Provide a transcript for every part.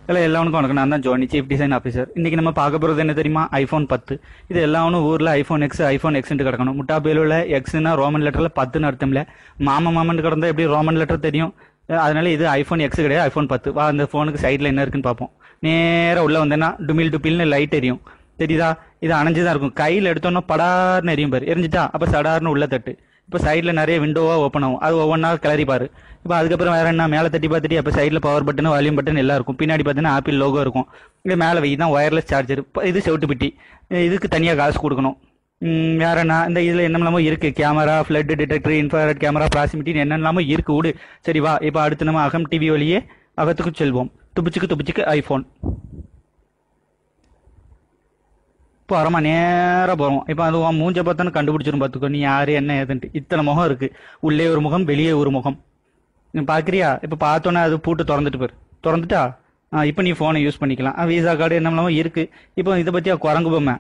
இல்லை எல்லாவனுக்கும் வணக்கம் நான் தான் ஜோனி சீஃப் டிசைன் ஆஃபீஸர் இன்னைக்கு நம்ம பார்க்க போகிறது என்ன தெரியுமா ஐஃபோன் பத்து இது எல்லாவனும் ஊரில் ஐஃபோன் எக்ஸ் ஐஃபோன் எக்ஸ்ன்ட்டு கிடக்கணும் முட்டா பேலுவில் எக்ஸ்னா ரோமன் லெட்டரில் பத்துன்னு அர்த்தம் இல்லை மாமா மாமன் கிடந்தா எப்படி ரோமன் லெட்டர் தெரியும் அதனால இது ஐஃபோன் எக்ஸ் கிடையாது ஐஃபோன் பத்து வா அந்த ஃபோனுக்கு சைடில் என்ன இருக்குன்னு பார்ப்போம் நேராக உள்ள வந்தேன்னா டுமில் டுப்பில்னு லைட் எரியும் தெரியுதா இது அணைஞ்சு தான் இருக்கும் கையில் எடுத்தோன்னா படார்னு எரியும் பாரு எரிஞ்சிட்டா அப்போ சடார்னு உள்ள தட்டு இப்போ சைடில் நிறைய விண்டோவாக ஓப்பன் ஆகும் அது ஒவ்வொன்றா கிளறி பாரு இப்போ அதுக்கப்புறம் வேற என்ன மேலே தட்டி பார்த்துட்டு அப்போ சைடில் பவர் பட்டன் வால்யூம் பட்டன் எல்லாம் இருக்கும் பின்னாடி பார்த்தீங்கன்னா ஆப்பிள் லோகோ இருக்கும் இது மேலே வை தான் ஒயர்லெஸ் சார்ஜர் இது செவுட்டு பிட்டி இதுக்கு தனியாக காசு கொடுக்கணும் ம், வேற என்ன இந்த இதில் என்னெல்லாமோ இருக்கு camera flood detector infrared camera ப்ராசிமிட்டின்னு என்னெல்லாமோ இருக்கு விடு சரி வா இப்போ அடுத்து நம்ம அகம் டிவி வழியே அகத்துக்கு செல்வோம் துப்பிச்சுக்கு துப்பிச்சுக்கு ஐஃபோன் இப்போ வரமா நேராக போகிறோம் இப்போ அது உன் மூஞ்ச பார்த்தானு கண்டுபிடிச்சிரும் பார்த்துக்கோ நீ யாரு என்ன ஏதுன்ட்டு இத்தனை முகம் இருக்கு உள்ளே ஒரு முகம் வெளியே ஒரு முகம் நீ பார்க்குறியா இப்போ பார்த்தோன்னே அது பூட்டு திறந்துட்டு போயிரு திறந்துட்டா ஆ இப்போ நீ ஃபோனை யூஸ் பண்ணிக்கலாம் விசா கார்டு என்னமெல்லாமோ இருக்கு இப்போ இதை பற்றியா குரங்கு பொம்மை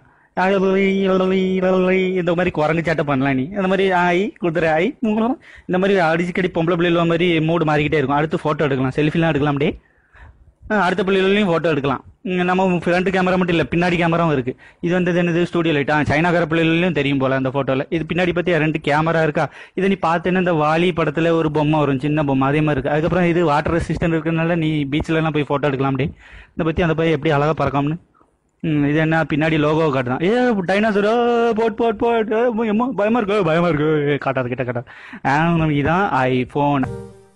இந்த மாதிரி குரங்கு சேட்டை பண்ணலாம் நீ இந்த மாதிரி ஆய் குதிரை ஆய் முகலம் இந்த மாதிரி அடிச்சுக்கடி பொம்பளை பிள்ளைல மாதிரி மூடு மாறிக்கிட்டே இருக்கும் அடுத்து ஃபோட்டோ எடுக்கலாம் செல்ஃபிலாம் எடுக்கலாம் அப்படியே ஆ, அடுத்த பிள்ளைகளையும் ஃபோட்டோ எடுக்கலாம் ம், நம்ம ஃப்ரண்ட் கேமரா மட்டும் இல்லை பின்னாடி கேமராவும் இருக்கு இது வந்து இது என்னது ஸ்டூடியோ லைட் ஆ சைனாக்கார பிள்ளைகளையும் தெரியும் போல அந்த ஃபோட்டோவில் இது பின்னாடி பற்றி ரெண்டு கேமரா இருக்கா இதை நீ பார்த்தேன்னா இந்த வாலி படத்தில் ஒரு பொம்மை வரும் சின்ன பொம்மை அதே மாதிரி இருக்கு அதுக்கப்புறம் இது வாட்டர் ரெசிஸ்டன்ட் இருக்கிறதுனால நீ பீச்ல எல்லாம் போய் ஃபோட்டோ எடுக்கலாம் அப்படியே இதை பற்றி அந்த பையன் எப்படி அழகா பறக்காம்னு ம், இது என்ன பின்னாடி லோகோ காட்டுதான் ஏ டைனாசரோ போட் போட் போட் ஏ, எம்மா, பயமா இருக்கு பயமா இருக்கு ஏ, காட்டாது கிட்ட காட்டாது ஆ, இதான் ஐபோன்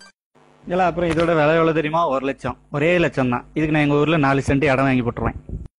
இல்லை அப்புறம் இதோட விலை எவ்வளோ தெரியுமா ஒரு லட்சம் ஒரே லட்சம் தான் இதுக்கு நான் எங்கள் ஊரில் நாலு சென்ட் இடம் வாங்கி போட்டுருவேன்